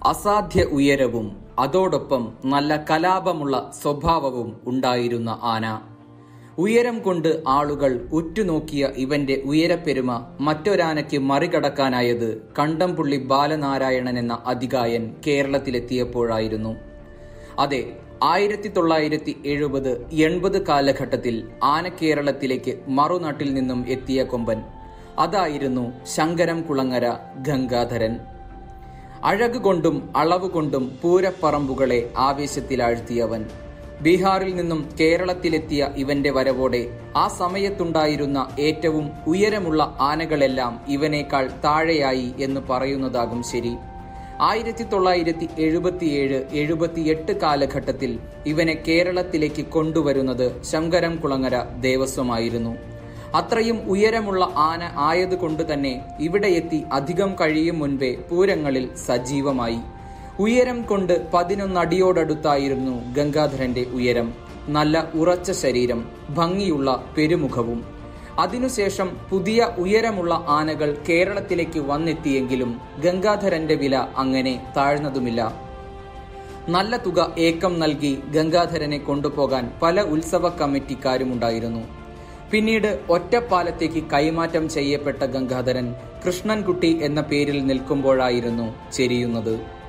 അസാധ്യ ഉയരവും അതോടൊപ്പം നല്ല കലാപമുള്ള സ്വഭാവവും ഉണ്ടായിരുന്ന ആന ഉയരം കൊണ്ട് ആളുകൾ ഉറ്റുനോക്കിയ ഇവന്റെ ഉയരപ്പെരുമ മറ്റൊരാനയ്ക്ക് മറികടക്കാനായത് കണ്ടംപുള്ളി ബാലനാരായണൻ എന്ന അധികായൻ കേരളത്തിലെത്തിയപ്പോഴായിരുന്നു അതെ ആയിരത്തി തൊള്ളായിരത്തി എഴുപത് എൺപത് കാലഘട്ടത്തിൽ ആനക്കേരളത്തിലേക്ക് മറുനാട്ടിൽ നിന്നും എത്തിയ കൊമ്പൻ അതായിരുന്നു ശങ്കരം കുളങ്ങര ഗംഗാധരൻ അഴക് കൊണ്ടും അളവ് കൊണ്ടും പൂരപ്പറമ്പുകളെ ആവേശത്തിലാഴ്ത്തിയവൻ ബീഹാറിൽ നിന്നും കേരളത്തിലെത്തിയ ഇവന്റെ വരവോടെ ആ സമയത്തുണ്ടായിരുന്ന ഏറ്റവും ഉയരമുള്ള ആനകളെല്ലാം ഇവനേക്കാൾ താഴെയായി എന്ന് പറയുന്നതാകും ശരി ആയിരത്തി തൊള്ളായിരത്തി എഴുപത്തിയേഴ് എഴുപത്തിയെട്ട് കാലഘട്ടത്തിൽ ഇവനെ കേരളത്തിലേക്ക് കൊണ്ടുവരുന്നത് ശങ്കരം കുളങ്ങര ദേവസ്വമായിരുന്നു അത്രയും ഉയരമുള്ള ആന ആയതുകൊണ്ട് തന്നെ ഇവിടെ എത്തി അധികം കഴിയും മുൻപേ പൂരങ്ങളിൽ സജീവമായി ഉയരം കൊണ്ട് പതിനൊന്നടിയോടടുത്തായിരുന്നു ഗംഗാധരന്റെ ഉയരം നല്ല ഉറച്ച ശരീരം ഭംഗിയുള്ള പെരുമുഖവും അതിനുശേഷം പുതിയ ഉയരമുള്ള ആനകൾ കേരളത്തിലേക്ക് വന്നെത്തിയെങ്കിലും ഗംഗാധരന്റെ വില അങ്ങനെ താഴ്ന്നതുമില്ല നല്ല തുക ഏക്കം നൽകി ഗംഗാധരനെ കൊണ്ടുപോകാൻ പല ഉത്സവ കമ്മിറ്റിക്കാരുമുണ്ടായിരുന്നു പിന്നീട് ഒറ്റപ്പാലത്തേക്ക് കൈമാറ്റം ചെയ്യപ്പെട്ട ഗംഗാധരൻ കൃഷ്ണൻകുട്ടി എന്ന പേരിൽ നിൽക്കുമ്പോഴായിരുന്നു ചെരിയുന്നത്